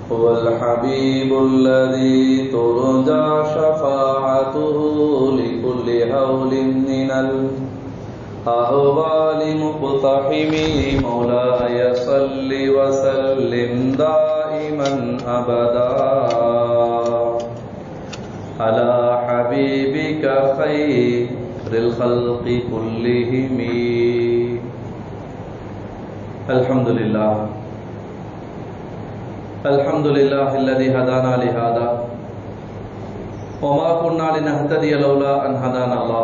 هو الحبيب الذي ترجى شفاعته لكل هول من الأهوال مقتحم مولاي صل وسلم دائما أبدا على حبيبك خير الخلق كلهم الحمد لله الحمد لله الذي هدانا لهذا وما كنا لنهتدي لولا أن هدانا الله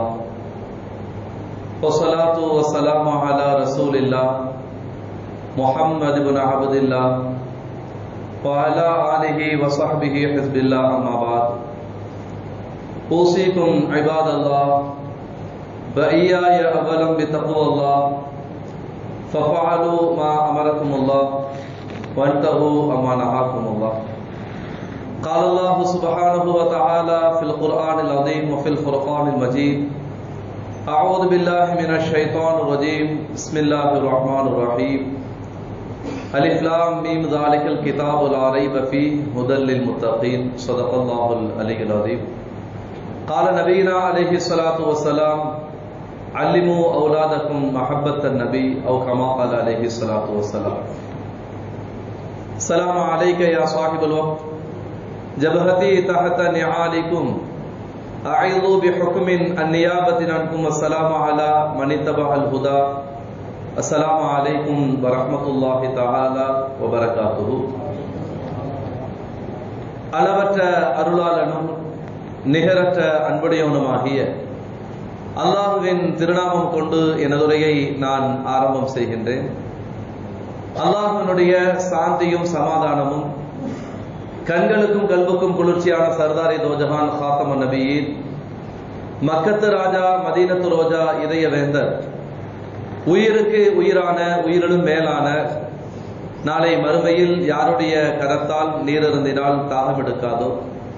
والصلاة والسلام على رسول الله محمد بن عبد الله وعلى آله وصحبه حزب الله أما بعد أوصيكم عباد الله وإياي أولا بتقوى الله ففعلوا ما أمركم الله وانتهوا أما نهاكم الله قال الله سبحانه وتعالى في القرآن العظيم وفي الفرقان المجيد أعوذ بالله من الشيطان الرجيم بسم الله الرحمن الرحيم ألف لام ميم ذلك الكتاب لا ريب فيه هدى للمتقين صدق الله العلي العظيم قال نبينا عليه الصلاة والسلام علموا أولادكم محبة النبي أو كما قال عليه الصلاة والسلام السلام عليك يا صاحب الوقت جبهتي تحت نعالكم أعيذ بحكم النيابة عنكم السلام على من اتبع الهدى السلام عليكم ورحمة الله تعالى وبركاته அளவற்ற அருளாளனும் நிகரற்ற அன்புடையவனுமாகிய அல்லாஹுவின் திருநாமம் கொண்டு எனதுரையை நான் ஆரம்பம் செய்கின்றேன் அல்லாஹுவினுடைய சாந்தியும் சமாதானமும் கண்களுக்கும் கல்வுக்கும் குளிர்ச்சியான சர்தாரி தோஜஹான் ஹாத்தம நபியின் மக்கத்து ராஜா மதீனத்து ரோஜா இதய வேந்தர் உயிருக்கு உயிரான உயிரிலும் மேலான நாளை மறுமையில் யாருடைய கரத்தால் நீரிருந்தினால் தாகம் எடுக்காதோ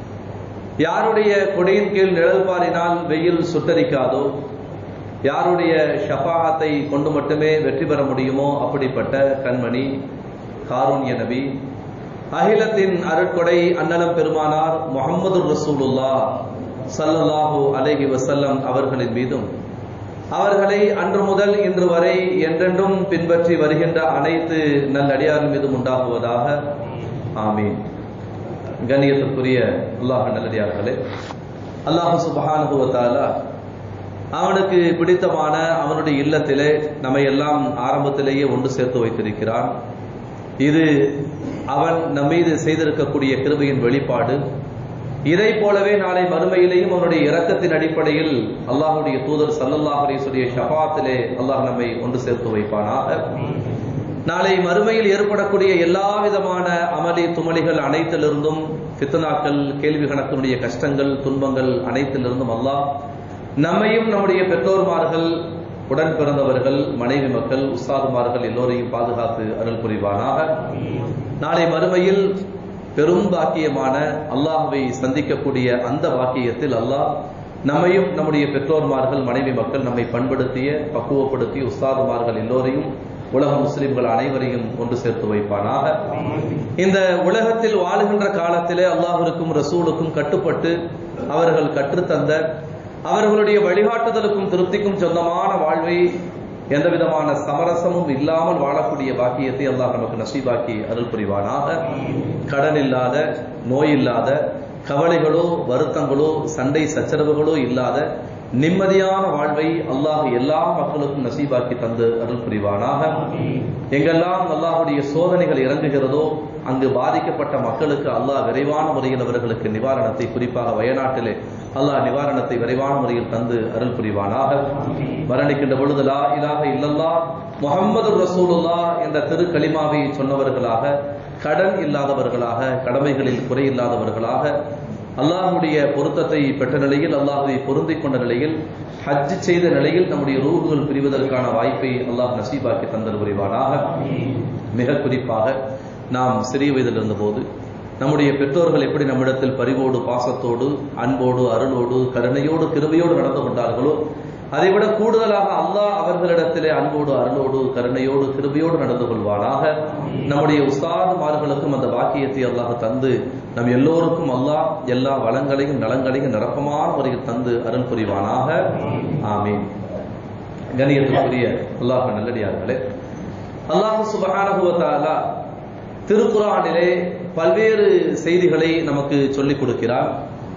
யாருடைய கொடியின் கீழ் நிழல் பாரினால் வெயில் சுட்டரிக்காதோ யாருடைய ஷபாகத்தை கொண்டு மட்டுமே வெற்றி பெற முடியுமோ அப்படிப்பட்ட கண்மணி காரூன்ய நபி அகிலத்தின் அருட்கொடை அன்னலம் பெருமானார் முகமது ரசூலுல்லா சல்லல்லாஹூ அலஹி வசல்லம் அவர்களின் மீதும் அவர்களை அன்று முதல் இன்று வரை என்றென்றும் பின்பற்றி வருகின்ற அனைத்து நல்லடியார் மீதும் உண்டாகுவதாக ஆமீன் கண்ணியத்துக்குரிய அல்லாஹ் நல்லடியார்களே அல்லாஹு சுபஹானுபவத்தால அவனுக்கு பிடித்தமான அவனுடைய இல்லத்திலே நம்மை எல்லாம் ஆரம்பத்திலேயே ஒன்று சேர்த்து வைத்திருக்கிறான் இது அவன் நம்மீது செய்திருக்கக்கூடிய கிருபையின் வெளிப்பாடு இதை போலவே நாளை மறுமையிலேயும் அவனுடைய இரக்கத்தின் அடிப்படையில் அல்லாஹுடைய தூதர் சல்லல்லாஹ் அலிசுடைய ஷபாத்திலே அல்லாஹ் நம்மை ஒன்று சேர்த்து வைப்பானாக நாளை மறுமையில் ஏற்படக்கூடிய எல்லா விதமான அமளி துமளிகள் அனைத்திலிருந்தும் பித்தனாக்கள் கேள்வி கணக்கினுடைய கஷ்டங்கள் துன்பங்கள் அனைத்திலிருந்தும் அல்லாஹ் நம்மையும் நம்முடைய பெற்றோர்மார்கள் உடன் பிறந்தவர்கள் மனைவி மக்கள் உஸ்தாதுமார்கள் எல்லோரையும் பாதுகாத்து அருள் புரிவானாக நாளை மறுமையில் பெரும் பாக்கியமான அல்லாஹுவை சந்திக்கக்கூடிய அந்த பாக்கியத்தில் அல்லாஹ் நம்மையும் நம்முடைய பெற்றோர்மார்கள் மனைவி மக்கள் நம்மை பண்படுத்திய பக்குவப்படுத்திய உஸ்தாதுமார்கள் எல்லோரையும் உலக முஸ்லிம்கள் அனைவரையும் ஒன்று சேர்த்து வைப்பானாக இந்த உலகத்தில் வாழுகின்ற காலத்திலே அல்லாஹிற்கும் ரசூலுக்கும் கட்டுப்பட்டு அவர்கள் கற்றுத்தந்த அவர்களுடைய வழிகாட்டுதலுக்கும் திருப்திக்கும் சொந்தமான வாழ்வை எந்த விதமான சமரசமும் இல்லாமல் வாழக்கூடிய பாக்கியத்தை அல்லாஹ் நமக்கு நசீபாக்கி அருள் புரிவானாக கடன் இல்லாத நோய் இல்லாத கவலைகளோ வருத்தங்களோ சண்டை சச்சரவுகளோ இல்லாத நிம்மதியான வாழ்வை அல்லாஹ் எல்லா மக்களுக்கும் நசீபாக்கி தந்து அருள் புரிவானாக எங்கெல்லாம் அல்லாஹுடைய சோதனைகள் இறங்குகிறதோ அங்கு பாதிக்கப்பட்ட மக்களுக்கு அல்லாஹ் விரைவான முறையில் அவர்களுக்கு நிவாரணத்தை குறிப்பாக வயநாட்டிலே அல்லாஹ் நிவாரணத்தை விரைவான முறையில் தந்து அருள் புரிவானாக மரணிக்கின்ற பொழுது லா இலாக இல்லல்லா முகமது ரசூலுல்லா என்ற திரு களிமாவை சொன்னவர்களாக கடன் இல்லாதவர்களாக கடமைகளில் குறை இல்லாதவர்களாக அல்லாஹுடைய பொருத்தத்தை பெற்ற நிலையில் அல்லாஹுவை பொருந்திக் கொண்ட நிலையில் ஹஜ் செய்த நிலையில் நம்முடைய ரூகுகள் பிரிவதற்கான வாய்ப்பை அல்லாஹ் நசீபாக்கி தந்தல் புரிவானாக மிக குறிப்பாக நாம் சிறிய வயதில் இருந்தபோது நம்முடைய பெற்றோர்கள் எப்படி நம்மிடத்தில் பரிவோடு பாசத்தோடு அன்போடு அருளோடு கருணையோடு கிருபையோடு நடந்து கொண்டார்களோ அதைவிட கூடுதலாக அல்லாஹ் அவர்களிடத்திலே அன்போடு அருளோடு கருணையோடு கிருபையோடு நடந்து கொள்வானாக நம்முடைய உஸ்தாதுமார்களுக்கும் அந்த பாக்கியத்தை அல்லாஹ் தந்து நம் எல்லோருக்கும் அல்லாஹ் எல்லா வளங்களையும் நலங்களையும் நிரப்பமான முறையில் தந்து அருள் புரிவானாக ஆமீன் கணியத்துக்குரிய அல்லாஹ் நல்லடியார்களே அல்லாஹ் சுபஹானஹு வ தஆலா திருக்குறானிலே பல்வேறு செய்திகளை நமக்கு சொல்லிக் கொடுக்கிறார்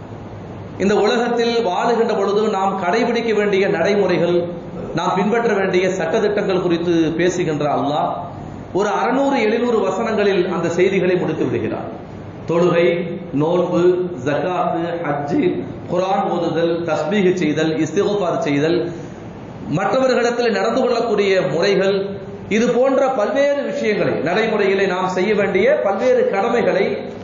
இந்த உலகத்தில் வாழுகின்ற பொழுது நாம் கடைபிடிக்க வேண்டிய நடைமுறைகள் நாம் பின்பற்ற வேண்டிய சட்டதிட்டங்கள் குறித்து பேசுகின்ற அல்லாஹ் ஒரு அறுநூறு எழுநூறு வசனங்களில் அந்த செய்திகளை முடித்து விடுகிறார் தொழுகை நோன்பு ஜக்காத்து ஹஜ்ஜு குரான் ஓதுதல் தஸ்பீக செய்தல் இஸ்திகுபார் செய்தல் மற்றவர்களிடத்தில் நடந்து கொள்ளக்கூடிய முறைகள் இது போன்ற பல்வேறு விஷயங்களை நடைமுறைகளை நாம் செய்ய வேண்டிய பல்வேறு கடமைகளை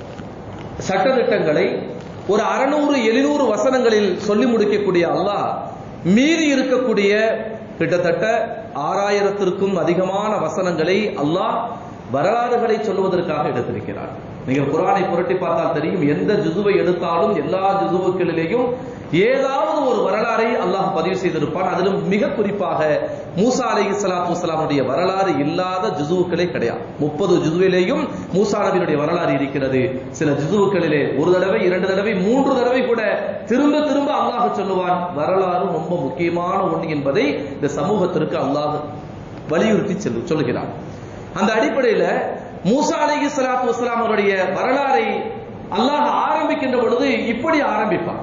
சட்டதிட்டங்களை ஒரு அறுநூறு எழுநூறு வசனங்களில் சொல்லி முடிக்கக்கூடிய அல்லாஹ் மீறி இருக்கக்கூடிய கிட்டத்தட்ட ஆறாயிரத்திற்கும் அதிகமான வசனங்களை அல்லாஹ் வரலாறுகளை சொல்லுவதற்காக எடுத்திருக்கிறார் நீங்கள் குரானை புரட்டி பார்த்தால் தெரியும் எந்த ஜுசுவை எடுத்தாலும் எல்லா ஜுசுவுக்களிலேயும் ஏதாவது ஒரு வரலாறை அல்லாஹ் பதிவு செய்திருப்பான் அதிலும் மிக குறிப்பாக மூசா அலை சலாத்து வசலாமுடைய வரலாறு இல்லாத ஜுசுவுக்களே கிடையாது முப்பது ஜுசுவிலேயும் மூசா நபியினுடைய வரலாறு இருக்கிறது சில ஜுசுவுக்களிலே ஒரு தடவை இரண்டு தடவை மூன்று தடவை கூட திரும்ப திரும்ப அல்லாஹ் சொல்லுவான் வரலாறு ரொம்ப முக்கியமான ஒன்று என்பதை இந்த சமூகத்திற்கு அல்லாஹ் வலியுறுத்தி செல்லு சொல்லுகிறான் அந்த அடிப்படையில மூசா அலைஹி ஸலாத்து வஸலாம் அவருடைய வரலாறை அல்லாஹ் ஆரம்பிக்கின்ற பொழுது இப்படி ஆரம்பிப்பான்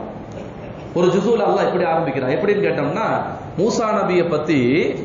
ஒரு ஜுசூல் அல்லாஹ் இப்படி ஆரம்பிக்கிறான் எப்படின்னு கேட்டோம்னா மூசா நபியை பத்தி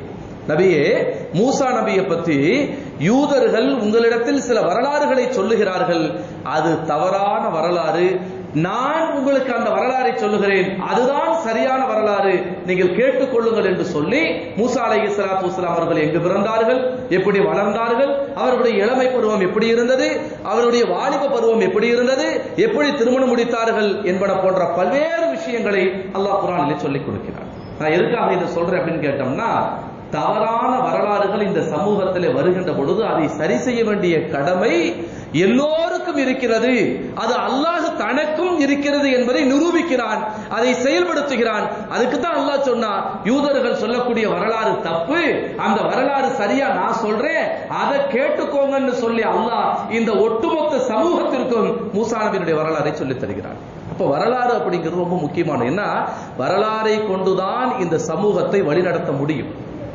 நபியே மூசா நபியை பத்தி யூதர்கள் உங்களிடத்தில் சில வரலாறுகளை சொல்லுகிறார்கள் அது தவறான வரலாறு நான் உங்களுக்கு அந்த வரலாறை சொல்லுகிறேன் அதுதான் சரியான வரலாறு நீங்கள் கேட்டுக்கொள்ளுங்கள் என்று சொல்லி மூசா அலை சலாத்து வஸ்லாம் அவர்கள் எங்கு பிறந்தார்கள் எப்படி வளர்ந்தார்கள் அவருடைய இளமை பருவம் எப்படி இருந்தது அவருடைய வாலிப பருவம் எப்படி இருந்தது எப்படி திருமணம் முடித்தார்கள் என்பன போன்ற பல்வேறு விஷயங்களை அல்லாஹ் குரானிலே சொல்லிக் கொடுக்கிறார் நான் எதுக்காக இதை சொல்றேன் அப்படின்னு கேட்டோம்னா தவறான வரலாறுகள் இந்த சமூகத்தில் வருகின்ற பொழுது அதை சரி செய்ய வேண்டிய கடமை எல்லோருக்கும் இருக்கிறது அது அல்லாஹ் தனக்கும் இருக்கிறது என்பதை நிரூபிக்கிறான் அதை செயல்படுத்துகிறான் அதுக்கு தான் அல்லாஹ் சொன்னா யூதர்கள் சொல்லக்கூடிய வரலாறு தப்பு அந்த வரலாறு சரியா நான் சொல்றேன் அதை கேட்டுக்கோங்கன்னு சொல்லி அல்லாஹ் இந்த ஒட்டுமொத்த சமூகத்திற்கும் மூசா நபியினுடைய வரலாறை சொல்லித் தருகிறான் அப்ப வரலாறு அப்படிங்கிறது ரொம்ப முக்கியமான என்ன வரலாறை கொண்டுதான் இந்த சமூகத்தை வழிநடத்த முடியும்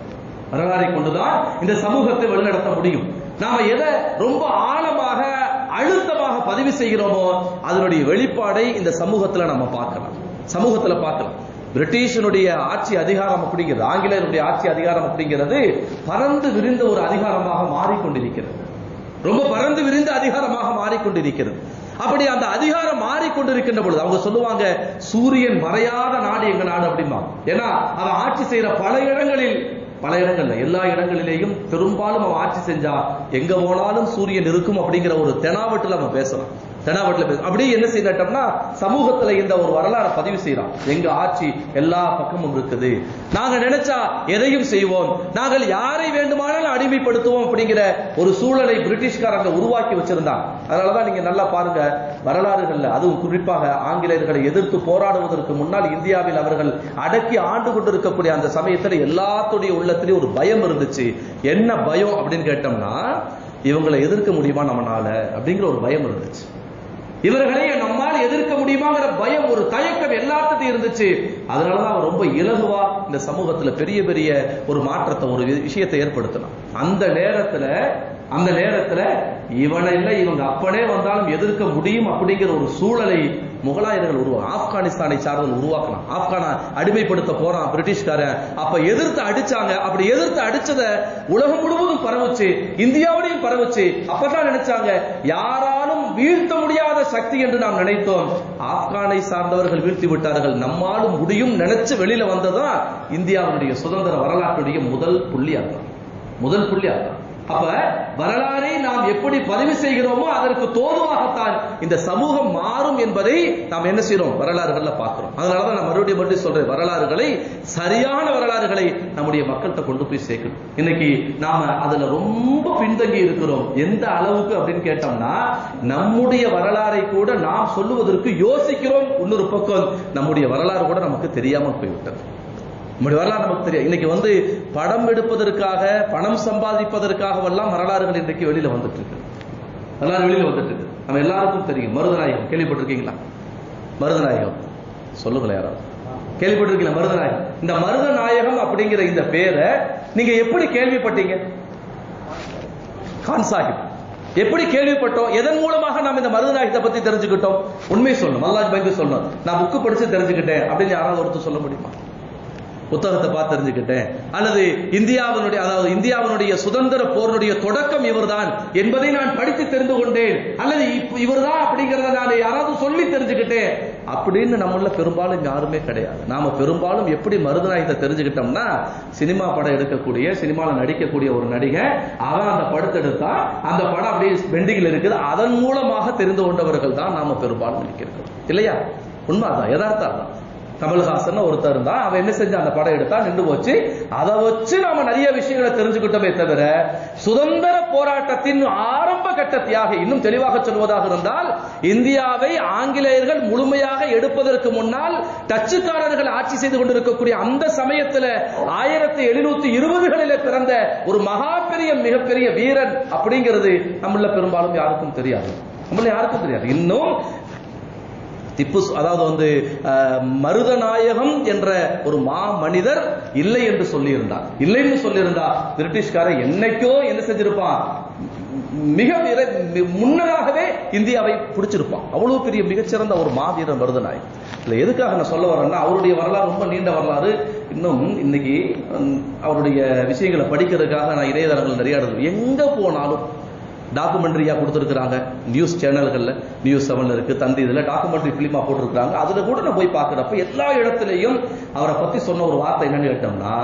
வரலாறை கொண்டுதான் இந்த சமூகத்தை வழிநடத்த முடியும் நாம எதை ரொம்ப ஆழமாக அழுத்தமாக பதிவு செய்கிறோமோ அதனுடைய வெளிப்பாடை இந்த சமூகத்துல நம்ம பார்க்கலாம் சமூகத்துல பார்க்கலாம் பிரிட்டிஷனுடைய ஆட்சி அதிகாரம் அப்படிங்கிறது ஆங்கிலேயருடைய ஆட்சி அதிகாரம் அப்படிங்கிறது பறந்து விரிந்த ஒரு அதிகாரமாக மாறிக்கொண்டிருக்கிறது ரொம்ப பறந்து விரிந்த அதிகாரமாக மாறிக்கொண்டிருக்கிறது அப்படி அந்த அதிகாரம் மாறிக்கொண்டிருக்கின்ற பொழுது அவங்க சொல்லுவாங்க சூரியன் மறையாத நாடு எங்க நாடு அப்படிமா ஏன்னா அவன் ஆட்சி செய்யற பல இடங்களில் பல இடங்கள்ல எல்லா இடங்களிலேயும் பெரும்பாலும் அவன் ஆட்சி செஞ்சா எங்க போனாலும் சூரியன் இருக்கும் அப்படிங்கிற ஒரு தெனாவட்டுல அவன் பேசலாம் தெனாவட்டுல பேச அப்படி என்ன செய்யட்டோம்னா சமூகத்துல இந்த ஒரு வரலாறு பதிவு செய்யறான் எங்க ஆட்சி எல்லா பக்கமும் இருக்குது நாங்க நினைச்சா எதையும் செய்வோம் நாங்கள் யாரை வேண்டுமானாலும் அடிமைப்படுத்துவோம் அப்படிங்கிற ஒரு சூழலை பிரிட்டிஷ்காரங்க உருவாக்கி வச்சிருந்தாங்க அதனாலதான் நீங்க நல்லா பாருங்க வரலாறுகள்ல அதுவும் குறிப்பாக ஆங்கிலேயர்களை எதிர்த்து போராடுவதற்கு முன்னால் இந்தியாவில் அவர்கள் அடக்கி ஆண்டு கொண்டிருக்கக்கூடிய அந்த சமயத்துல எல்லாத்துடைய உள்ளத்திலேயும் ஒரு பயம் இருந்துச்சு என்ன பயம் அப்படின்னு கேட்டோம்னா இவங்களை எதிர்க்க முடியுமா நம்மனால அப்படிங்கிற ஒரு பயம் இருந்துச்சு இவர்களை நம்மால் எதிர்க்க முடியுமாங்கிற பயம் ஒரு தயக்கம் எல்லாத்துக்கும் இருந்துச்சு அதனாலதான் அவன் ரொம்ப இலகுவா இந்த சமூகத்துல பெரிய பெரிய ஒரு மாற்றத்தை ஒரு விஷயத்தை ஏற்படுத்தலாம் அந்த நேரத்துல அந்த நேரத்துல இவனை இல்லை இவங்க அப்பனே வந்தாலும் எதிர்க்க முடியும் அப்படிங்கிற ஒரு சூழலை முகலாயர்கள் உருவா ஆப்கானிஸ்தானை சார்ந்தவர்கள் உருவாக்கலாம் ஆப்கான அடிமைப்படுத்த போறான் பிரிட்டிஷ்காரன் அப்ப எதிர்த்து அடிச்சாங்க அப்படி எதிர்த்து அடிச்சத உலகம் முழுவதும் பரவுச்சு இந்தியாவிலையும் பரவுச்சு அப்பதான் நினைச்சாங்க யாராலும் வீழ்த்த முடியாத சக்தி என்று நாம் நினைத்தோம் ஆப்கானை சார்ந்தவர்கள் வீழ்த்தி விட்டார்கள் நம்மாலும் முடியும் நினைச்சு வெளியில வந்ததான் இந்தியாவுடைய சுதந்திர வரலாற்றுடைய முதல் புள்ளி அதுதான் முதல் புள்ளி அதுதான் அப்ப வரலாறை நாம் எப்படி பதிவு செய்கிறோமோ அதற்கு தோதுவாகத்தான் இந்த சமூகம் மாறும் என்பதை நாம் என்ன செய்யறோம் வரலாறுகள்ல பார்க்கிறோம் அதனாலதான் நான் மறுபடியும் மறுபடியும் சொல்றேன் வரலாறுகளை சரியான வரலாறுகளை நம்முடைய மக்கள்கிட்ட கொண்டு போய் சேர்க்கணும் இன்னைக்கு நாம அதுல ரொம்ப பின்தங்கி இருக்கிறோம் எந்த அளவுக்கு அப்படின்னு கேட்டோம்னா நம்முடைய வரலாறை கூட நாம் சொல்லுவதற்கு யோசிக்கிறோம் இன்னொரு பக்கம் நம்முடைய வரலாறு கூட நமக்கு தெரியாமல் போய்விட்டது நம்முடைய வரலாறு நமக்கு தெரியும் இன்னைக்கு வந்து படம் எடுப்பதற்காக பணம் சம்பாதிப்பதற்காகவெல்லாம் வரலாறுகள் இன்றைக்கு வெளியில வந்துட்டு இருக்கு வரலாறு வெளியில வந்துட்டு இருக்கு நம்ம எல்லாருக்கும் தெரியும் மருதநாயகம் கேள்விப்பட்டிருக்கீங்களா மருதநாயகம் சொல்லுங்களேன் யாராவது கேள்விப்பட்டிருக்கீங்களா மருதநாயகம் இந்த மருதநாயகம் அப்படிங்கிற இந்த பேரை நீங்க எப்படி கேள்விப்பட்டீங்க கான் சாஹிப் எப்படி கேள்விப்பட்டோம் எதன் மூலமாக நாம் இந்த மருதநாயகத்தை பத்தி தெரிஞ்சுக்கிட்டோம் உண்மை சொல்லணும் அல்லாஹ் பயந்து சொல்லணும் நான் புக்கு படிச்சு தெரிஞ்சுக்கிட்டேன் அப்படின்னு யாராவது ஒருத்தர் சொல்ல முடியுமா புத்தகத்தை பார்த்து தெரிஞ்சுக்கிட்டேன் அல்லது இந்தியாவினுடைய அதாவது இந்தியாவினுடைய சுதந்திர போருடைய தொடக்கம் இவர்தான் என்பதை நான் படித்து தெரிந்து கொண்டேன் அல்லது இப்ப இவர்தான் அப்படிங்கறத நான் யாராவது சொல்லி தெரிஞ்சுக்கிட்டேன் அப்படின்னு நம்மள பெரும்பாலும் யாருமே கிடையாது நாம பெரும்பாலும் எப்படி மருதநாயகத்தை தெரிஞ்சுக்கிட்டோம்னா சினிமா படம் எடுக்கக்கூடிய சினிமாவில் நடிக்கக்கூடிய ஒரு நடிகை அவன் அந்த படத்தை எடுத்தா அந்த படம் அப்படியே பெண்டிங்கில் இருக்குது அதன் மூலமாக தெரிந்து கொண்டவர்கள் தான் நாம பெரும்பாலும் நிற்கிறோம் இல்லையா உண்மை அதான் யதார்த்தம் அதான் கமல்ஹாசன் ஒருத்தர் இருந்தா அவன் என்ன செஞ்சான் அந்த படம் எடுத்தா நின்று போச்சு அதை வச்சு நாம நிறைய விஷயங்களை தெரிஞ்சுக்கிட்டோமே தவிர சுதந்திர போராட்டத்தின் ஆரம்ப கட்ட தியாகி இன்னும் தெளிவாக சொல்வதாக இருந்தால் இந்தியாவை ஆங்கிலேயர்கள் முழுமையாக எடுப்பதற்கு முன்னால் டச்சுக்காரர்கள் ஆட்சி செய்து கொண்டிருக்கக்கூடிய அந்த சமயத்துல ஆயிரத்தி எழுநூத்தி இருபதுகளில பிறந்த ஒரு மகா பெரிய மிகப்பெரிய வீரன் அப்படிங்கிறது நம்மள பெரும்பாலும் யாருக்கும் தெரியாது நம்மள யாருக்கும் தெரியாது இன்னும் திப்பு சு- அதாவது வந்து அஹ், மருதநாயகம் என்ற ஒரு மா மனிதர் இல்லை என்று சொல்லியிருந்தார் இல்லைன்னு சொல்லியிருந்தார் பிரிட்டிஷ்காரர் என்னைக்கோ என்ன செஞ்சிருப்பான் மிக விரை- மி- முன்னதாகவே இந்தியாவை பிடிச்சிருப்பான் அவ்வளவு பெரிய மிகச்சிறந்த ஒரு மாவீரர் மருதநாயகம் இல்ல எதுக்காக நான் சொல்ல வரேன்னா அவருடைய வரலாறு ரொம்ப நீண்ட வரலாறு இன்னும் இன்னைக்கு ஹம், அவருடைய விஷயங்களை படிக்கிறதுக்காக நான் இணையதளங்கள் நிறைய இடத்துல எங்க போனாலும் டாக்குமெண்ட்ரியா கொடுத்துருக்காங்க நியூஸ் சேனல்கள்ல நியூஸ் செவன்ல இருக்கு தந்தி இதுல டாக்குமெண்ட்ரி பிலிமா போட்டிருக்காங்க அதுல கூட நான் போய் பார்க்கறப்ப எல்லா இடத்துலயும் அவரை பத்தி சொன்ன ஒரு வார்த்தை என்னன்னு கேட்டோம்னா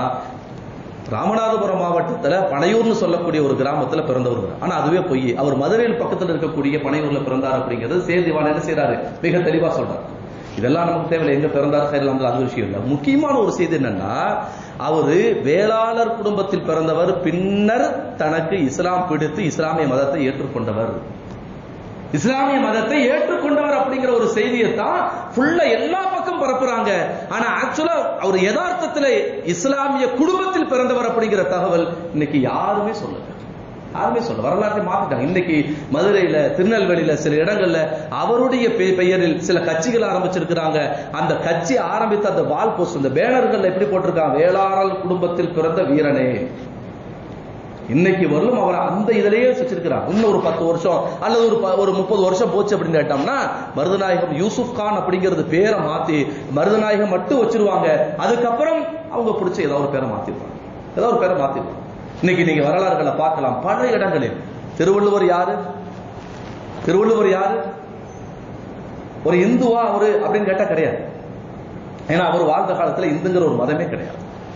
ராமநாதபுரம் மாவட்டத்துல பனையூர்னு சொல்லக்கூடிய ஒரு கிராமத்துல பிறந்தவர் இவர். ஆனா அதுவே பொய் அவர் மதுரையில் பக்கத்துல இருக்கக்கூடிய பனையூர்ல பிறந்தார் அப்படிங்கிறது சேதிவான் என்ன செய்யறாரு மிக தெளிவா சொல்றாரு இதெல்லாம் நமக்கு தேவையில்லை எங்க பிறந்தார் சரி நம்ம அது விஷயம் இல்லை முக்கியமான ஒரு செய்தி என்னன்னா அவரு வேளாளர் குடும்பத்தில் பிறந்தவர் பின்னர் தனக்கு இஸ்லாம் பிடித்து இஸ்லாமிய மதத்தை ஏற்றுக்கொண்டவர் இஸ்லாமிய மதத்தை ஏற்றுக்கொண்டவர் அப்படிங்கிற ஒரு செய்தியை தான் ஃபுல்லா எல்லா பக்கம் பரப்புறாங்க ஆனா ஆக்சுவலா அவர் யதார்த்தத்துல இஸ்லாமிய குடும்பத்தில் பிறந்தவர் அப்படிங்கிற தகவல் இன்னைக்கு யாருமே சொல்லல யாருமே சொல்ல வரலாற்றை மாத்திட்டாங்க இன்னைக்கு மதுரையில திருநெல்வேலியில சில இடங்கள்ல அவருடைய பெ- பெயரில் சில கட்சிகள் ஆரம்பிச்சிருக்கிறாங்க அந்த கட்சி ஆரம்பித்த அந்த வால் போஸ்ட் இந்த பேனர்கள் எப்படி போட்டிருக்காங்க வேளாளர் குடும்பத்தில் பிறந்த வீரனே இன்னைக்கு வரலும் அவர் அந்த இதிலேயே வச்சிருக்கிறார் இன்னும் ஒரு பத்து வருஷம் அல்லது ஒரு ப- ஒரு முப்பது வருஷம் போச்சு அப்படின்னு கேட்டோம்னா மருதநாயகம் யூசுப் கான் அப்படிங்கிறது பேரை மாத்தி மருதநாயகம் மட்டும் வச்சிருவாங்க அதுக்கப்புறம் அவங்க பிடிச்ச ஏதாவது ஒரு பேரை மாத்திருவாங்க ஏதாவது ஒரு பேரை மாத்திருவாங்க இன்னைக்கு நீங்க வரலாறுகளை பார்க்கலாம் பல இடங்களில் திருவள்ளுவர் யாரு திருவள்ளுவர் யாரு ஒரு இந்துவா அவரு அப்படின்னு கேட்டா கிடையாது ஏன்னா அவர் வாழ்ந்த காலத்துல இந்துங்கிற ஒரு மதமே கிடையாது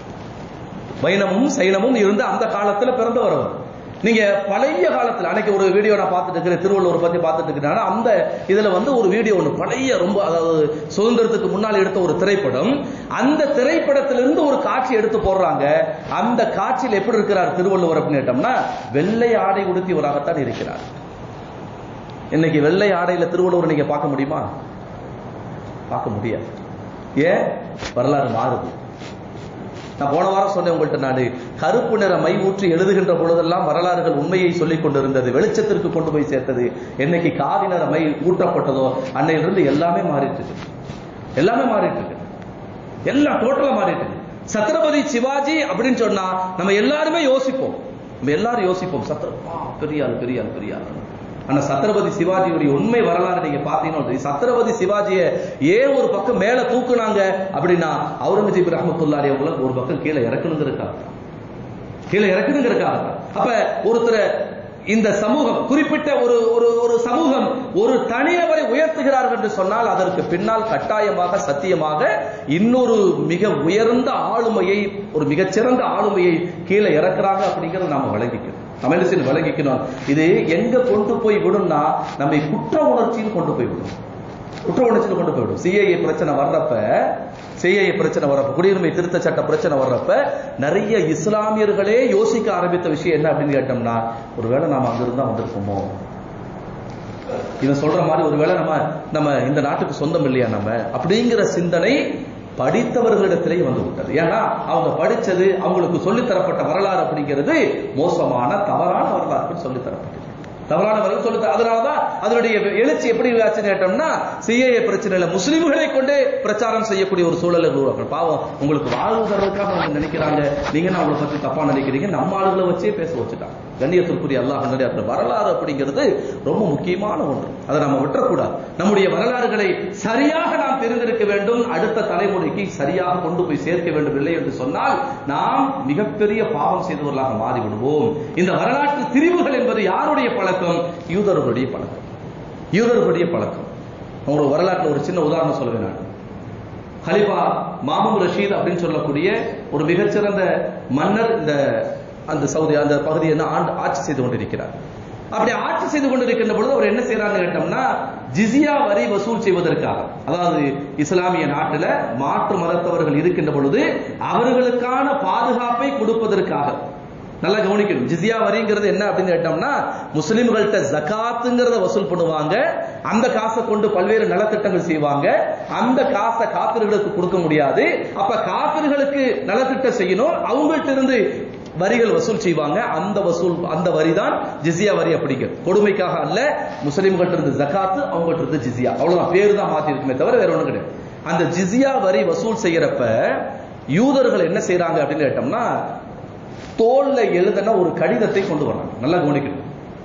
வைணமும் சைனமும் இருந்த அந்த காலத்துல பிறந்தவர் அவர் நீங்க பழைய காலத்துல அன்னைக்கு ஒரு வீடியோ நான் பார்த்துட்டு இருக்கிறேன் திருவள்ளுவர் பத்தி பார்த்துட்டு இருக்கிறேன் ஆனா அந்த இதுல வந்து ஒரு வீடியோ ஒன்று பழைய ரொம்ப அதாவது சுதந்திரத்துக்கு முன்னால் எடுத்த ஒரு திரைப்படம் அந்த திரைப்படத்திலிருந்து ஒரு காட்சி எடுத்து போடுறாங்க அந்த காட்சியில் எப்படி இருக்கிறார் திருவள்ளுவர் அப்படின்னு கேட்டோம்னா வெள்ளை ஆடை உடுத்தியவராகத்தான் இருக்கிறார் இன்னைக்கு வெள்ளை ஆடையில திருவள்ளுவர் நீங்க பார்க்க முடியுமா பார்க்க முடியாது ஏன் வரலாறு மாறுது நான் போன வாரம் சொன்னேன் உங்கள்கிட்ட நான் கருப்பு நிற மை ஊற்றி எழுதுகின்ற பொழுதெல்லாம் வரலாறுகள் உண்மையை சொல்லிக் கொண்டிருந்தது வெளிச்சத்திற்கு கொண்டு போய் சேர்த்தது என்னைக்கு காவி நிற மை ஊற்றப்பட்டதோ அன்னையிலிருந்து எல்லாமே மாறிட்டு இருக்கு எல்லாமே மாறிட்டு இருக்கு எல்லாம் டோட்டலா மாறிட்டு இருக்கு சத்ரபதி சிவாஜி அப்படின்னு சொன்னா நம்ம எல்லாருமே யோசிப்போம் நம்ம எல்லாரும் யோசிப்போம் சத்ர ஆ, பெரிய ஆள் பெரிய ஆள் பெரிய ஆள் ஆனா சத்ரபதி சிவாஜியுடைய உண்மை வரலாறு நீங்க பாத்தீங்கன்னா தெரியும். சத்ரபதி சிவாஜியை ஏன் ஒரு பக்கம் மேல தூக்குனாங்க அப்படின்னா அவுரங்கசீப் ரஹமத்துல்லாரி அவங்கள ஒரு பக்கம் கீழே இறக்கணுங்கிறதுக்காக கீழே இறக்கணுங்கிறதுக்காக அப்ப ஒருத்தரை இந்த சமூகம் குறிப்பிட்ட ஒரு ஒரு ஒரு சமூகம் ஒரு தனிநபரை உயர்த்துகிறார்கள் என்று சொன்னால் அதற்கு பின்னால் கட்டாயமாக சத்தியமாக இன்னொரு மிக உயர்ந்த ஆளுமையை ஒரு மிகச்சிறந்த ஆளுமையை கீழே இறக்குறாங்க அப்படிங்கறத நாம விளங்கிக்கணும் நம்ம என்ன செய்யணும் விளங்கிக்கணும் இது எங்க கொண்டு போய் விடும்னா நம்மை குற்ற உணர்ச்சியில் கொண்டு போய் விடும் குற்ற உணர்ச்சியில் கொண்டு போய்விடும் சிஐஏ பிரச்சனை வர்றப்ப சிஐஏ பிரச்சனை வர்றப்ப குடியுரிமை திருத்த சட்ட பிரச்சனை வர்றப்ப நிறைய இஸ்லாமியர்களே யோசிக்க ஆரம்பித்த விஷயம் என்ன அப்படின்னு கேட்டோம்னா ஒருவேளை நாம அங்கிருந்தா வந்திருப்போமோ இவன் சொல்ற மாதிரி ஒருவேளை நம்ம நம்ம இந்த நாட்டுக்கு சொந்தம் இல்லையா நம்ம அப்படிங்கிற சிந்தனை படித்தவர்களிடத்திலேயே வந்து விட்டது ஏன்னா அவங்க படிச்சது அவங்களுக்கு சொல்லித் தரப்பட்ட வரலாறு அப்படிங்கிறது மோசமான தவறான வரலாறு சொல்லித் தரப்பட்டது தவறான வரலாறு சொல்லி அதனாலதான் அதனுடைய எழுச்சி எப்படி ஆச்சுன்னு கேட்டோம்னா சிஏஏ பிரச்சனையில முஸ்லிம்களை கொண்டே பிரச்சாரம் செய்யக்கூடிய ஒரு சூழலை உருவாக்கணும் பாவம் உங்களுக்கு வாழ்வு தர்றதுக்காக அவங்க நினைக்கிறாங்க நீங்க என்ன அவங்களை பத்தி தப்பா நினைக்கிறீங்க நம்ம ஆளுகளை வச்சே பேச வச்சுட்டாங்க கண்ணியத்திற்குரிய அல்லாஹ் அந்த வரலாறு அப்படிங்கிறது ரொம்ப முக்கியமான ஒன்று அதை நம்ம விட்டுறக்கூடாது நம்முடைய வரலாறுகளை சரியாக நாம் தெரிந்திருக்க வேண்டும் அடுத்த தலைமுறைக்கு சரியாக கொண்டு போய் சேர்க்க வேண்டும் இல்லை என்று சொன்னால் நாம் மிகப்பெரிய பாவம் செய்தவர்களாக மாறிவிடுவோம் இந்த வரலாற்று திரிவுகள் என்பது யாருடைய பழக்கம் யூதர்களுடைய பழக்கம் யூதர்களுடைய பழக்கம் அவங்களோட வரலாற்றில் ஒரு சின்ன உதாரணம் சொல்லுவேன் நான் ஹலிஃபா மாமும் ரஷீத் அப்படின்னு சொல்லக்கூடிய ஒரு மிகச்சிறந்த மன்னர் இந்த அந்த சவுதி அந்த பகுதியை என்ன ஆண்டு ஆட்சி செய்து கொண்டிருக்கிறார் அப்படி ஆட்சி செய்து கொண்டிருக்கின்ற பொழுது அவர் என்ன செய்யறாங்க கேட்டோம்னா ஜிசியா வரி வசூல் செய்வதற்காக அதாவது இஸ்லாமிய நாட்டில் மாற்று மதத்தவர்கள் இருக்கின்ற பொழுது அவர்களுக்கான பாதுகாப்பை கொடுப்பதற்காக நல்லா கவனிக்கணும் ஜிசியா வரிங்கிறது என்ன அப்படின்னு கேட்டோம்னா முஸ்லிம்கள்ட்ட ஜகாத்துங்கிறத வசூல் பண்ணுவாங்க அந்த காசை கொண்டு பல்வேறு நலத்திட்டங்கள் செய்வாங்க அந்த காசை காப்பிர்களுக்கு கொடுக்க முடியாது அப்ப காப்பிர்களுக்கு நலத்திட்டம் செய்யணும் அவங்கள்ட்ட இருந்து வரிகள் வசூல் செய்வாங்க அந்த வசூல் அந்த வரி தான் ஜிசியா வரி அப்படிங்கிறது கொடுமைக்காக அல்ல முஸ்லிம்கள்ட்ட இருந்து ஜகாத்து அவங்கள்ட்ட இருந்து ஜிசியா அவ்வளவுதான் பேரு தான் மாத்தி இருக்குமே தவிர வேற ஒண்ணும் கிடையாது அந்த ஜிசியா வரி வசூல் செய்யறப்ப யூதர்கள் என்ன செய்யறாங்க அப்படின்னு கேட்டோம்னா தோல்ல எழுதின ஒரு கடிதத்தை கொண்டு வர்றாங்க நல்லா கவனிக்கணும்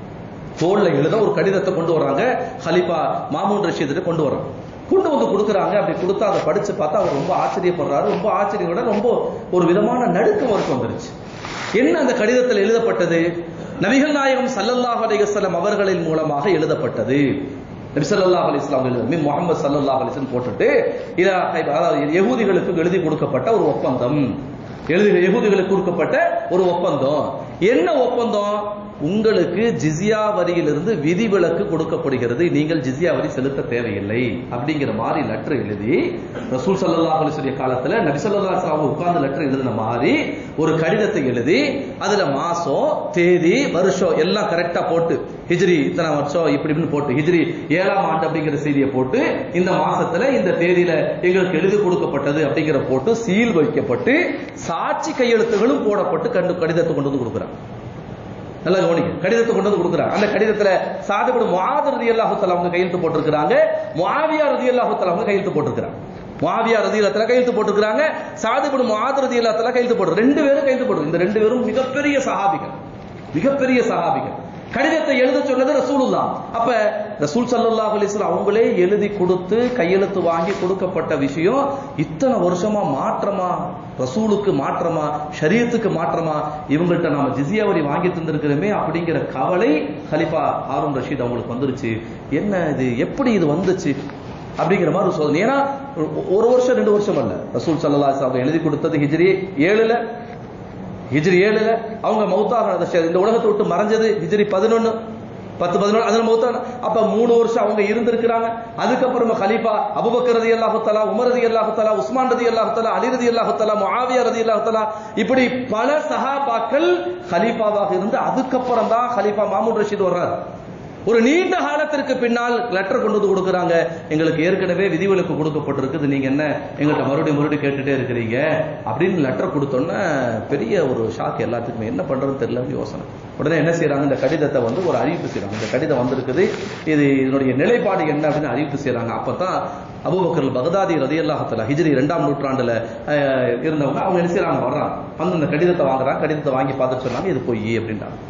தோல்ல எழுத ஒரு கடிதத்தை கொண்டு வர்றாங்க ஹலிஃபா மாமூன் ரஷீதுக்கு கொண்டு வர்றாங்க கொண்டு வந்து கொடுக்குறாங்க அப்படி கொடுத்தா அதை படிச்சு பார்த்தா அவர் ரொம்ப ஆச்சரியப்படுறாரு ரொம்ப ஆச்சரியோட ரொம்ப ஒரு விதமான நடுக்கம் அவருக்கு வந்துருச்சு என்ன அந்த கடிதத்தில் எழுதப்பட்டது நபிகள் நாயகம் சல்லல்லாஹ் அலைஹிஸ்ஸலாம் அவர்களின் மூலமாக எழுதப்பட்டது நபி ஸல்லல்லாஹு அலைஹி வஸல்லம் எழுதி முகமது ஸல்லல்லாஹு அலைஹி வஸல்லம் போட்டுட்டு இத அதாவது யகூதிகளுக்கு எழுதி கொடுக்கப்பட்ட ஒரு ஒப்பந்தம் எழுதி யகூதிகளுக்கு கொடுக்கப்பட்ட ஒரு ஒப்பந்தம் என்ன ஒப்பந்தம் உங்களுக்கு ஜிசியா வரியிலிருந்து விதிவிலக்கு கொடுக்கப்படுகிறது நீங்கள் ஜிசியா வரி செலுத்த தேவையில்லை அப்படிங்கிற மாதிரி லெட்டர் எழுதி ரசூல் சல்லல்லாஹு அலைஹி வஸல்லம் காலத்துல நபி ஸல்லல்லாஹு அலைஹி வஸல்லம் உட்கார்ந்து லெட்டர் எழுதின மாதிரி ஒரு கடிதத்தை எழுதி அதுல மாசம் தேதி வருஷம் எல்லாம் கரெக்டா போட்டு ஹிஜ்ரி இத்தனை வருஷம் இப்படி இப்படின்னு போட்டு ஹிஜ்ரி ஏழாம் ஆண்டு அப்படிங்கிற செய்தியை போட்டு இந்த மாசத்துல இந்த தேதியில எங்களுக்கு எழுதி கொடுக்கப்பட்டது அப்படிங்கிற போட்டு சீல் வைக்கப்பட்டு சாட்சி கையெழுத்துகளும் போடப்பட்டு கண்டு கடிதத்தை கொண்டு வந்து கொடுக்குறாங்க நல்லா கவனிங்க கடிதத்தை கொண்டு வந்து கொடுக்குறாங்க அந்த கடிதத்துல சாதுபடு முஆது ரலியல்லாஹு தஆலா அவங்க கையெழுத்து போட்டிருக்காங்க முஆவியா ரலியல்லாஹு தஆலா அவங்க கையெழுத்து போட்டிருக்காங்க முஆவியா ரலியல்லாஹு தஆலா கையெழுத்து போட்டிருக்காங்க சாதுபடு முஆது ரலியல்லாஹு தஆலா கையெழுத்து போட்டு ரெண்டு பேரும் கையெழுத்து போட்டு இந்த ரெண்டு பேரும் மிகப்பெரிய சஹாபிகள் மிகப்பெரிய சஹாபிகள் கடிதத்தை எழுத சொன்னது ரசூலுல்லா அப்ப ரசூல் சல்லல்லாஹு அலைஹி வஸல்லம் அவங்களே எழுதி கொடுத்து கையெழுத்து வாங்கி கொடுக்கப்பட்ட விஷயம் இத்தனை வருஷமா மாற்றமா ரசூலுக்கு மாற்றமா ஷரியத்துக்கு மாற்றமா இவங்கள்ட்ட நாம ஜிசியா வரி வாங்கி தந்திருக்கிறோமே அப்படிங்கிற கவலை ஹலிஃபா ஹாரூன் ரஷீத் அவங்களுக்கு வந்துருச்சு என்ன இது எப்படி இது வந்துச்சு அப்படிங்கிற மாதிரி ஒரு சோதனை ஏன்னா ஒரு வருஷம் ரெண்டு வருஷம் அல்ல ரசூல் சல்லல்லாஹு அலைஹி வஸல்லம் எழுதி கொடுத்தது ஹிஜ்ரி ஏழுல ஹிஜ்ரி ஏழுல அவங்க மௌத்தாக இந்த உலகத்தை விட்டு மறைஞ்சது ஹிஜ்ரி பதினொன்னு பத்து பதினொன்று அதில் மௌத்தான அப்ப மூணு வருஷம் அவங்க இருந்திருக்கிறாங்க அதுக்கப்புறமா கலீஃபா அபுபக்கர் ரதி அல்லாஹுத்தலா உமர் ரதி அல்லாஹுத்தலா உஸ்மான் ரதி அல்லாஹுத்தலா அலி ரதி அல்லாஹுத்தலா முஆவியா ரதி அல்லாஹுத்தலா இப்படி பல சஹாபாக்கள் ஹலீஃபாவாக இருந்து அதுக்கப்புறம் தான் ஹலீஃபா மாமூன் ரஷீத் வர்றாரு ஒரு நீண்ட காலத்திற்கு பின்னால் லெட்டர் கொண்டு வந்து கொடுக்குறாங்க எங்களுக்கு ஏற்கனவே விதிவிலக்கு கொடுக்கப்பட்டிருக்குது நீங்க என்ன எங்கள்கிட்ட மறுபடியும் மறுபடியும் கேட்டுட்டே இருக்கிறீங்க அப்படின்னு லெட்டர் கொடுத்தோன்னே பெரிய ஒரு ஷாக் எல்லாத்துக்குமே என்ன பண்றதுன்னு தெரியல யோசனை உடனே என்ன செய்யறாங்க இந்த கடிதத்தை வந்து ஒரு அறிவிப்பு செய்யறாங்க இந்த கடிதம் வந்திருக்குது இது இதனுடைய நிலைப்பாடு என்ன அப்படின்னு அறிவிப்பு செய்யறாங்க அப்பதான் அபூபக்கர் பகதாதி ரதி அல்லாஹத்தலா ஹிஜ்ரி இரண்டாம் நூற்றாண்டுல அஹ், இருந்தவங்க அவங்க என்ன செய்யறாங்க வர்றாங்க வந்து இந்த கடிதத்தை வாங்குறாங்க கடிதத்தை வாங்கி பார்த்துட்டு சொன்னாங்க இது பொய் அப்படின்றாங்க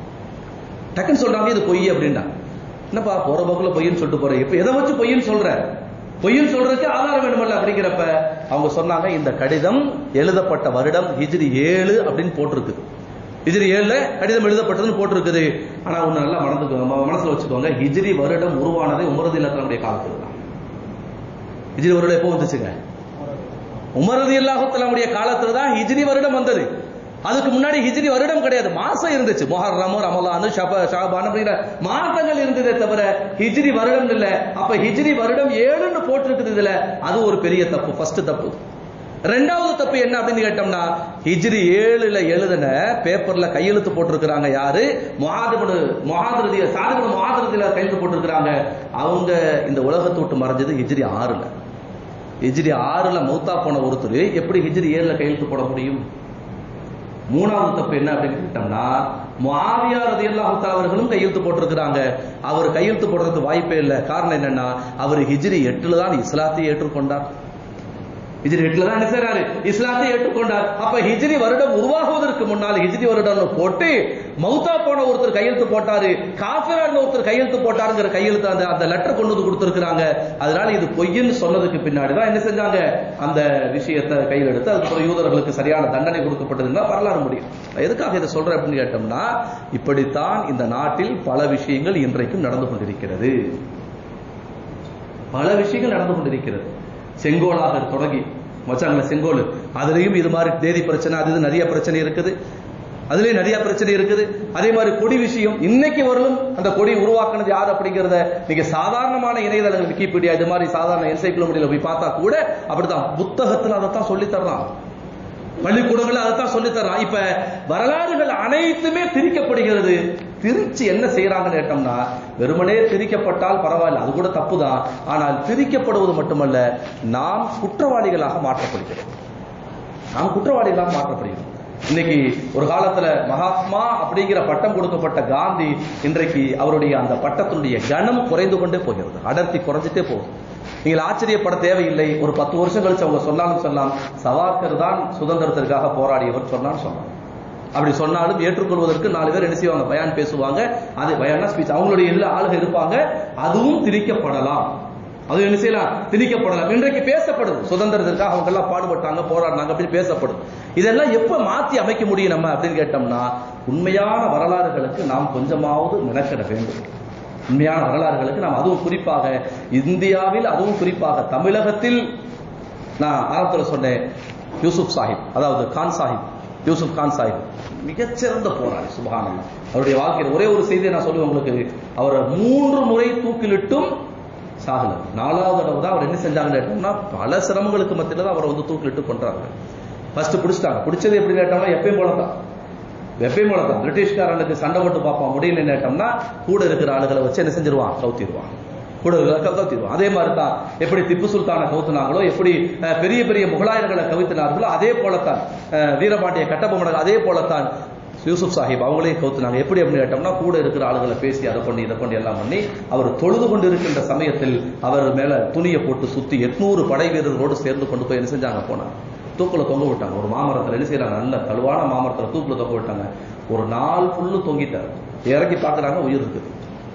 டக்குன்னு சொல்றாங்க இது பொய் அப்படின்னா என்னப்பா போற போக்குல பொய்ன்னு சொல்லிட்டு போற இப்ப எதை வச்சு பொய்ன்னு சொல்ற பொய்ன்னு சொல்றதுக்கு ஆதாரம் வேணுமல்ல அப்படிங்கிறப்ப அவங்க சொன்னாங்க இந்த கடிதம் எழுதப்பட்ட வருடம் ஹிஜ்ரி ஏழு அப்படின்னு போட்டிருக்குது ஹிஜ்ரி ஏழுல கடிதம் எழுதப்பட்டதுன்னு போட்டிருக்குது ஆனா ஒண்ணு நல்லா மறந்துக்கோங்க ம- மனசுல வச்சுக்கோங்க ஹிஜ்ரி வருடம் உருவானது உமரது இல்லத்தினுடைய காலத்துல தான் ஹிஜ்ரி வருடம் எப்போ வந்துச்சுங்க உமரது இல்லாஹுத்தலாமுடைய காலத்துல தான் ஹிஜ்ரி வருடம் வந்தது அதுக்கு முன்னாடி ஹிஜ்ரி வருடம் கிடையாது மாசம் இருந்துச்சு மொஹர்ரம் ரமலான் ஷப ஷாபான் அப்படிங்கிற மாதங்கள் இருந்ததே தவிர ஹிஜ்ரி வருடம் இல்ல அப்ப ஹிஜ்ரி வருடம் ஏழுன்னு போட்டிருக்குது இதுல அது ஒரு பெரிய தப்பு ஃபர்ஸ்ட் தப்பு ரெண்டாவது தப்பு என்ன அப்படின்னு கேட்டோம்னா ஹிஜ்ரி ஏழுல எழுதின பேப்பர்ல கையெழுத்து போட்டிருக்கிறாங்க யாரு முஹாதிபுடு முஹாதிரதிய சாதிபுடு முஹாதிரதியில கையெழுத்து போட்டிருக்கிறாங்க அவங்க இந்த உலகத்தை விட்டு மறைஞ்சது ஹிஜ்ரி ஆறுல ஹிஜ்ரி ஆறுல மௌத்தா போன ஒருத்தர் எப்படி ஹிஜ்ரி ஏழுல கையெழுத்து போட முடியும் மூணாவது தப்பு என்ன அப்படின்னு கேட்டோம்னா முஆவியா ரதியல்லாஹு தஆலா அவர்களும் கையெழுத்து போட்டிருக்கிறாங்க அவர் கையெழுத்து போடுறதுக்கு வாய்ப்பே இல்லை காரணம் என்னன்னா அவர் ஹிஜ்ரி எட்டுல தான் இஸ்லாத்தை ஏற்றுக்கொண்டார் ஹிஜ்ரி எட்டுல தான் என்ன செய்றாரு இஸ்லாத்தை ஏற்றுக்கொண்டார் அப்ப ஹிஜ்ரி வருடம் உருவாகுவதற்கு முன்னால் ஹிஜ்ரி வருடம் போட்டு மௌத்தா போன ஒருத்தர் கையெழுத்து போட்டாரு காஃபிரா இருந்த ஒருத்தர் கையெழுத்து போட்டாருங்கிற கையெழுத்து அந்த அந்த லெட்டர் கொண்டு வந்து கொடுத்திருக்கிறாங்க அதனால இது பொய்ன்னு சொன்னதுக்கு பின்னாடி தான் என்ன செஞ்சாங்க அந்த விஷயத்தை கையில் எடுத்து அதுக்கப்புறம் யூதர்களுக்கு சரியான தண்டனை கொடுக்கப்பட்டதுன்னா வரலாறு முடியும் நான் எதுக்காக இதை சொல்றேன் அப்படின்னு கேட்டோம்னா இப்படித்தான் இந்த நாட்டில் பல விஷயங்கள் இன்றைக்கும் நடந்து கொண்டிருக்கிறது பல விஷயங்கள் நடந்து கொண்டிருக்கிறது செங்கோலாக தொடங்கி வச்சாங்களே செங்கோல் அதுலயும் இது மாதிரி தேதி பிரச்சனை அது இது நிறைய பிரச்சனை இருக்குது அதுலயும் நிறைய பிரச்சனை இருக்குது அதே மாதிரி கொடி விஷயம் இன்னைக்கு வரலும் அந்த கொடி உருவாக்குனது யார் அப்படிங்கறத நீங்க சாதாரணமான இணையதளங்கள் விக்கிபீடியா இது மாதிரி சாதாரண என்சைக்ளோபீடியில போய் பார்த்தா கூட அப்படிதான் புத்தகத்துல அதைத்தான் சொல்லி தர்றான் பள்ளிக்கூடங்கள் அதைத்தான் சொல்லி தர்றான் இப்ப வரலாறுகள் அனைத்துமே திரிக்கப்படுகிறது திரிச்சு என்ன செய்யறாங்கன்னு கேட்டோம்னா வெறுமனே திரிக்கப்பட்டால் பரவாயில்ல அது கூட தப்பு தான் ஆனால் திரிக்கப்படுவது மட்டுமல்ல நாம் குற்றவாளிகளாக மாற்றப்படுகிறோம் நாம் குற்றவாளிகளாக மாற்றப்படுகிறோம் இன்னைக்கு ஒரு காலத்துல மகாத்மா அப்படிங்கிற பட்டம் கொடுக்கப்பட்ட காந்தி இன்றைக்கு அவருடைய அந்த பட்டத்தினுடைய கனம் குறைந்து கொண்டே போகிறது அடர்த்தி குறைஞ்சிட்டே போகுது நீங்கள் ஆச்சரியப்பட தேவையில்லை ஒரு பத்து வருஷம் கழிச்சு அவங்க சொன்னாலும் சொல்லலாம் சவார்கர் தான் சுதந்திரத்திற்காக போராடியவர் சொன்னான்னு சொல்லலாம் அப்படி சொன்னாலும் ஏற்றுக்கொள்வதற்கு நாலு பேர் என்ன செய்வாங்க பயான் பேசுவாங்க அது பயானா ஸ்பீச் அவங்களுடைய எல்லா ஆளுக இருப்பாங்க அதுவும் திரிக்கப்படலாம் அது என்ன செய்யலாம் திணிக்கப்படலாம் இன்றைக்கு பேசப்படுது சுதந்திரத்திற்காக அவங்க எல்லாம் பாடுபட்டாங்க போராடினாங்க அப்படின்னு பேசப்படுது இதெல்லாம் எப்ப மாத்தி அமைக்க முடியும் நம்ம அப்படின்னு கேட்டோம்னா உண்மையான வரலாறுகளுக்கு நாம் கொஞ்சமாவது மெனக்கிட வேண்டும் உண்மையான வரலாறுகளுக்கு நாம் அதுவும் குறிப்பாக இந்தியாவில் அதுவும் குறிப்பாக தமிழகத்தில் நான் ஆரம்பத்தில் சொன்னேன் யூசுப் சாஹிப் அதாவது கான் சாஹிப் யூசுப் கான் சாஹிப் மிகச்சிறந்த போராளி சுபகானந்தம் அவருடைய வாழ்க்கையில் ஒரே ஒரு செய்தியை நான் சொல்லுவேன் உங்களுக்கு அவர் மூன்று முறை தூக்கிலிட்டும் சாகல நாலாவது தடவை தான் அவர் என்ன செஞ்சாங்கன்னு கேட்டோம்னா பல சிரமங்களுக்கு மத்தியில தான் அவரை வந்து தூக்கிலிட்டு கொண்டாங்க ஃபர்ஸ்ட் பிடிச்சிட்டாங்க பிடிச்சது எப்படி கேட்டோம்னா எப்பயும் போல தான் எப்பயும் போல தான் பிரிட்டிஷ்காரனுக்கு சண்டை போட்டு பார்ப்பான் முடியலன்னு கேட்டோம்னா கூட இருக்கிற ஆளுகளை வச்சு என்ன செஞ்சிருவான் கவுத்திடுவான் கூட இருக்கிற கவுத்திடுவான் அதே மாதிரி தான் எப்படி திப்பு சுல்தானை கவுத்துனாங்களோ எப்படி அஹ், பெரிய பெரிய முகலாயர்களை கவித்தினார்களோ அதே போலத்தான் அஹ், வீரபாண்டிய கட்டபொம்மன் அதே போலத்தான் யூசுப் சாஹிப் அவங்களே கவுத்துனாங்க எப்படி அப்படின்னு கேட்டோம்னா கூட இருக்கிற ஆளுகளை பேசி அதை பண்ணி இதை பண்ணி எல்லாம் பண்ணி அவர் தொழுது கொண்டு இருக்கின்ற சமயத்தில் அவர் மேல துணியை போட்டு சுத்தி எட்நூறு படை வீரர்களோடு சேர்ந்து கொண்டு போய் என்ன செஞ்சாங்க போனாங்க தூக்குல தொங்க விட்டாங்க ஒரு மாமரத்துல என்ன செய்யறாங்க நல்ல கழுவான மாமரத்துல தூக்குல தொங்க விட்டாங்க ஒரு நாள் ஃபுல்லு தொங்கிட்டார் இறக்கி பார்க்கறாங்க உயிர் இருக்குது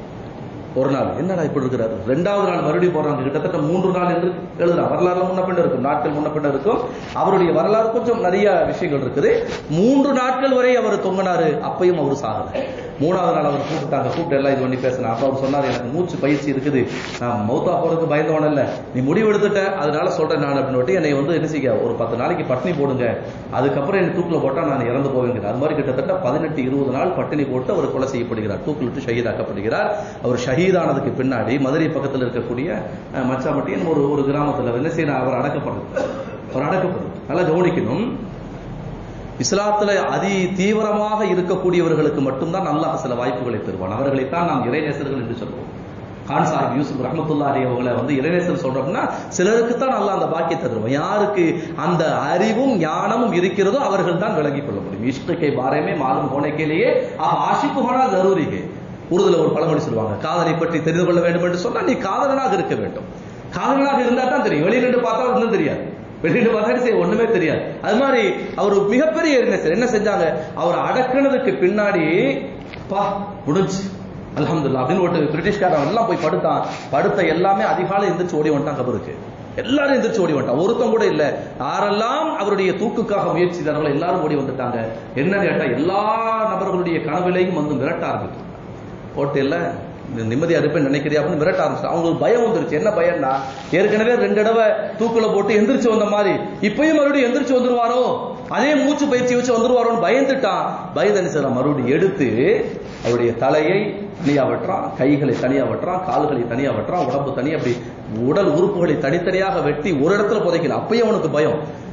ஒரு நாள் என்னடா இப்படி இருக்கிறாரு ரெண்டாவது நாள் மறுபடியும் போறாங்க கிட்டத்தட்ட மூன்று நாள் என்று எழுதுறான் வரலாறுல முன்ன பின்ன இருக்கும் நாட்கள் முன்ன பின்ன இருக்கும் அவருடைய வரலாறு கொஞ்சம் நிறைய விஷயங்கள் இருக்குது மூன்று நாட்கள் வரை அவர் தொங்கினாரு அப்பையும் அவர் சாகல மூணாவது நாள் அவர் கூப்பிட்டாங்க கூப்பிட்டு எல்லாம் இது பண்ணி பேசினா அப்ப அவர் சொன்னார் எனக்கு மூச்சு பயிற்சி இருக்குது நான் மௌத்தா போறதுக்கு பயந்தவன இல்ல நீ முடிவு எடுத்துட்ட அதனால சொல்றேன் நான் அப்படின்னு என்னை வந்து என்ன செய்ய ஒரு பத்து நாளைக்கு பட்டினி போடுங்க அதுக்கப்புறம் என்ன தூக்கில் போட்டா நான் இறந்து போவேங்கிறார் அது மாதிரி கிட்டத்தட்ட பதினெட்டு இருபது நாள் பட்டினி போட்டு அவர் கொலை செய்யப்படுகிறார் தூக்கிலிட்டு ஷஹீதாக்கப்படுகிறார் அவர் ஷஹீதானதுக்கு பின்னாடி மதுரை பக்கத்தில் இருக்கக்கூடிய அஹ், மச்சாம்பட்டியின் ஒரு ஒரு கிராமத்துல என்ன செய்யணும் அவர் அடக்கப்படுது அவர் அடக்கப்படுது நல்லா கவனிக்கணும் இஸ்லாத்துல அதி தீவிரமாக இருக்கக்கூடியவர்களுக்கு மட்டும்தான் அல்லாஹ் சில வாய்ப்புகளை தருவான் அவர்களைத்தான் நாம் இறைநேசர்கள் என்று சொல்வோம் கான் சாஹிப் யூசுப் ரஹமத்துல்லாஹி அவங்களை வந்து இறைநேசர் சொல்றோம்னா சிலருக்கு தான் அல்லாஹ் அந்த பாக்கியத்தை தருவான் யாருக்கு அந்த அறிவும் ஞானமும் இருக்கிறதோ அவர்கள் தான் விளங்கிக் கொள்ள முடியும் இஷ்டக்கை பாரமே மாலும் போனேக்கிலேயே ஆக ஆஷிப்பு போனா ஜரூரிகே உருதுல ஒரு பழமொழி சொல்லுவாங்க காதலை பற்றி தெரிந்து கொள்ள வேண்டும் என்று சொன்னா நீ காதலனாக இருக்க வேண்டும் காதலனாக இருந்தா தான் தெரியும் வெளியில நின்று பார்த்தா ஒன்றும் தெரியாது வெளியில பார்த்தா செய்ய ஒண்ணுமே தெரியாது அது மாதிரி அவர் ஒரு மிகப்பெரிய இளைஞர் என்ன செஞ்சாங்க அவர் அடக்குனதுக்கு பின்னாடி பா முடிஞ்சு அல்ஹம்துலில்லாஹ் அப்படின்னு ஒரு பிரிட்டிஷ்காரன் எல்லாம் போய் படுத்தான் படுத்த எல்லாமே அதிகாலை எந்திரிச்சு ஓடி வந்துட்டான் கபருக்கு எல்லாரும் எந்திரிச்சு ஓடி வந்துட்டான் ஒருத்தன் கூட இல்ல யாரெல்லாம் அவருடைய தூக்குக்காக முயற்சி செய்தார்களோ எல்லாரும் ஓடி வந்துட்டாங்க என்னன்னு கேட்டா எல்லா நபர்களுடைய கனவிலையும் வந்து மிரட்ட ஆரம்பித்தாங்க போட்டு இல்ல நிம்மதியா இருப்பேன் நினைக்கிறியா அப்படின்னு மிரட்ட ஆரம்பிச்சு அவங்களுக்கு பயம் வந்துருச்சு என்ன பயம்னா ஏற்கனவே ரெண்டு தடவை தூக்குல போட்டு எந்திரிச்சு வந்த மாதிரி இப்பயும் மறுபடியும் எந்திரிச்சு வந்துருவாரோ அதே மூச்சு பயிற்சி வச்சு வந்துருவாரோன்னு பயந்துட்டான் பயந்து சார் மறுபடியும் எடுத்து அவருடைய தலையை தனியா வெட்டுறான் கைகளை தனியா வெட்டுறான் கால்களை தனியா வெட்டுறான் உடம்பு தனியா அப்படி உடல் உறுப்புகளை தனித்தனியாக வெட்டி ஒரு இடத்துல புதைக்கல அப்பயும் அவனுக்கு பயம்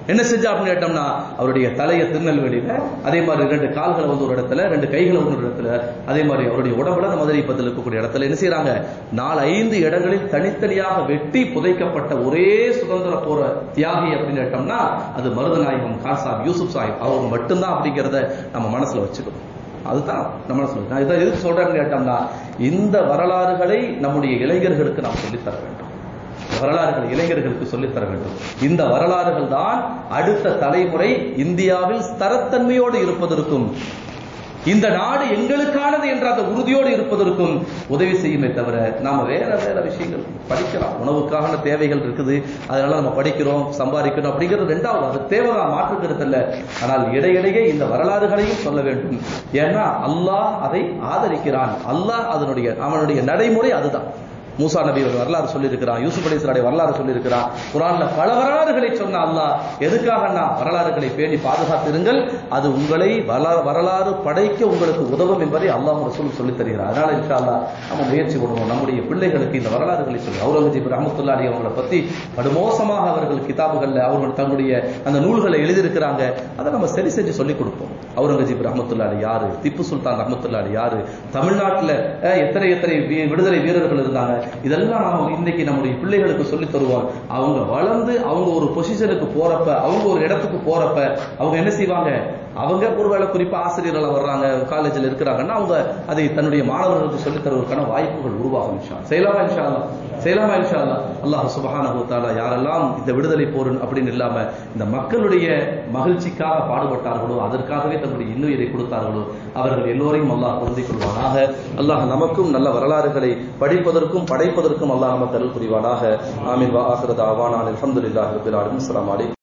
என்ன செஞ்சா அப்படின்னு கேட்டோம்னா அவருடைய தலையை திருநெல்வேலியில அதே மாதிரி ரெண்டு கால்களை வந்து ஒரு இடத்துல ரெண்டு கைகளை ஒரு இடத்துல அதே மாதிரி அவருடைய உடம்புல அந்த மதுரை பத்தில் இருக்கக்கூடிய இடத்துல என்ன செய்யறாங்க நாலு ஐந்து இடங்களில் தனித்தனியாக வெட்டி புதைக்கப்பட்ட ஒரே சுதந்திர போற தியாகி அப்படின்னு கேட்டோம்னா அது மருதநாயகம் கான் சாஹிப் யூசுப் சாஹிப் அவங்க மட்டும்தான் அப்படிங்கிறத நம்ம மனசுல வச்சுக்கணும் அதுதான் நம்ம சொல்லுங்க நான் இதை எதுக்கு சொல்றேன்னு கேட்டோம்னா இந்த வரலாறுகளை நம்முடைய இளைஞர்களுக்கு நாம் சொல்லித்தர வேண்டும் வரலாறுகள் இளைஞர்களுக்கு சொல்லித் தர வேண்டும் இந்த வரலாறுகள் தான் அடுத்த தலைமுறை இந்தியாவில் ஸ்தரத்தன்மையோடு இருப்பதற்கும் இந்த நாடு எங்களுக்கானது என்ற அந்த உறுதியோடு இருப்பதற்கும் உதவி செய்யுமே தவிர நாம வேற வேற விஷயங்கள் படிக்கலாம் உணவுக்கான தேவைகள் இருக்குது அதனால நம்ம படிக்கிறோம் சம்பாதிக்கணும் அப்படிங்கிறது ரெண்டாவது அது தேவைதான் மாற்று கருத்து இல்ல ஆனால் இடையிடையே இந்த வரலாறுகளையும் சொல்ல வேண்டும் ஏன்னா அல்லாஹ் அதை ஆதரிக்கிறான் அல்லாஹ் அதனுடைய அவனுடைய நடைமுறை அதுதான் மூசா நபி ஒரு வரலாறு சொல்லியிருக்கிறான் யூசுப் அலிஸ்லாடைய வரலாறு சொல்லியிருக்கிறான் குரான்ல பல வரலாறுகளை சொன்ன அல்லாஹ் எதுக்காகனா வரலாறுகளை பேணி பாதுகாத்திருங்கள் அது உங்களை வரலா- வரலாறு படைக்க உங்களுக்கு உதவும் என்பதை அல்லாஹ் ரசூல் சொல்லித் தருகிறார் அதனால இன்ஷா அல்லாஹ் நம்ம முயற்சி பண்ணுவோம் நம்முடைய பிள்ளைகளுக்கு இந்த வரலாறுகளை சொல்லி அவுரங்கஜீப் ரஹமத்துல்லாடி அவங்களை பத்தி படுமோசமாக அவர்கள் கிதாபுகள்ல அவர்கள் தன்னுடைய அந்த நூல்களை எழுதியிருக்கிறாங்க அதை நம்ம சரி செஞ்சு சொல்லிக் கொடுப்போம் அவுரங்கஜீப் ரஹமத்துல்லாடி யாரு திப்பு சுல்தான் ரஹமத்துல்லாடி யாரு தமிழ்நாட்டுல அஹ், எத்தனை எத்தனை வீ- விடுதலை வீரர்கள் இருந்தாங்க இதெல்லாம் நாம இன்னைக்கு நம்முடைய பிள்ளைகளுக்கு சொல்லி தருவோம் அவங்க வளர்ந்து அவங்க ஒரு பொசிஷனுக்கு போறப்ப அவங்க ஒரு இடத்துக்கு போறப்ப அவங்க என்ன செய்வாங்க அவங்க ஒருவேளை குறிப்பா ஆசிரியர்களா வர்றாங்க காலேஜில் இருக்கிறாங்கன்னா அவங்க அதை தன்னுடைய மாணவர்களுக்கு சொல்லித் தருவதற்கான வாய்ப்புகள் உருவாகும் இன்ஷா அல்லாஹ். செய்யலாமா இன்ஷா அல்லாஹ்? செய்யலாமா இன்ஷா அல்லாஹ்? அல்லாஹ் சுபஹானஹு தஆலா யாரெல்லாம் இந்த விடுதலை போர் அப்படின்னு இல்லாம இந்த மக்களுடைய மகிழ்ச்சிக்காக பாடுபட்டார்களோ அதற்காகவே தன்னுடைய இன்னுயிரை கொடுத்தார்களோ அவர்கள் எல்லோரையும் அல்லாஹ் பொருந்திக் கொள்வானாக அல்லாஹ் நமக்கும் நல்ல வரலாறுகளை படிப்பதற்கும் படைப்பதற்கும் அல்லாஹ் நமக்கு அருள் புரிவானாக ஆமீன் வா ஆஹிரு தாவானா அல்ஹம்துலில்லாஹி ரப்பில் ஆலமீன் அஸ்ஸலாமு அலைக்கும்